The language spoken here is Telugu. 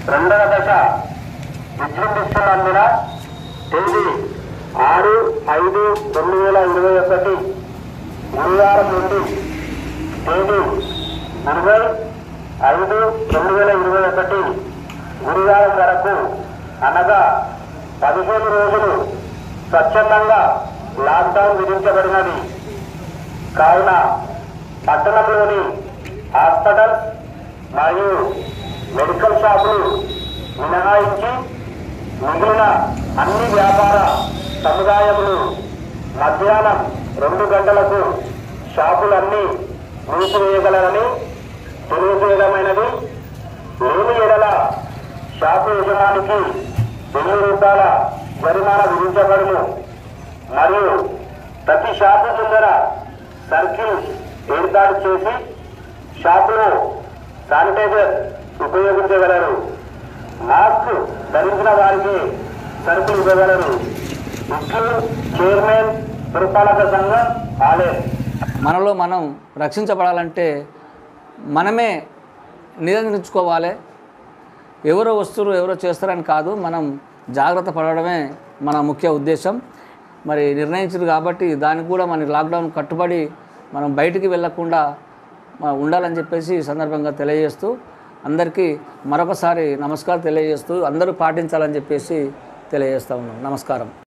రెండవ దశ విజృంభిస్తున్నందున తేదీ ఆరు ఐదు రెండు వేల ఇరవై ఒకటి గురువారం నుండి తేదీ ఇరవై ఐదు రెండు వేల ఇరవై ఒకటి గురువారం వరకు అనగా పదిహేను రోజులు స్వచ్ఛందంగా లాక్డౌన్ విధించబడినది కావున పట్టణంలోని హాస్పిటల్ మరియు మెడికల్ షాపులు మినహాయించి మిగిలిన అన్ని వ్యాపార సముదాయములు మధ్యాహ్నం రెండు గంటలకు షాపులన్నీ మూసివేయగలరని తెలియజేయడమైనది లేని ఎడల షాపు యజమానికి వెయ్యి రూపాయల జరిమానా విధించబడును మరియు ప్రతి షాపు ముందర సర్కిల్ ఏర్పాటు చేసి షాపులో శానిటైజర్ ఉపయోగించగలరు మాస్క్ ధరించిన వారికి సరుకులు ఇవ్వగలరు ఇట్లు చైర్మన్ పురపాలక సంఘం ఆలయం మనలో మనం రక్షించబడాలంటే మనమే నియంత్రించుకోవాలి ఎవరో వస్తువులు ఎవరో చేస్తారని కాదు మనం జాగ్రత్త పడడమే మన ముఖ్య ఉద్దేశం మరి నిర్ణయించారు కాబట్టి దానికి కూడా మన లాక్డౌన్ కట్టుబడి మనం బయటికి వెళ్ళకుండా మ- ఉండాలని చెప్పేసి ఈ సందర్భంగా తెలియజేస్తూ అందరికీ మరొకసారి నమస్కారం తెలియజేస్తూ అందరూ పాటించాలని చెప్పేసి తెలియజేస్తా ఉన్నాం నమస్కారం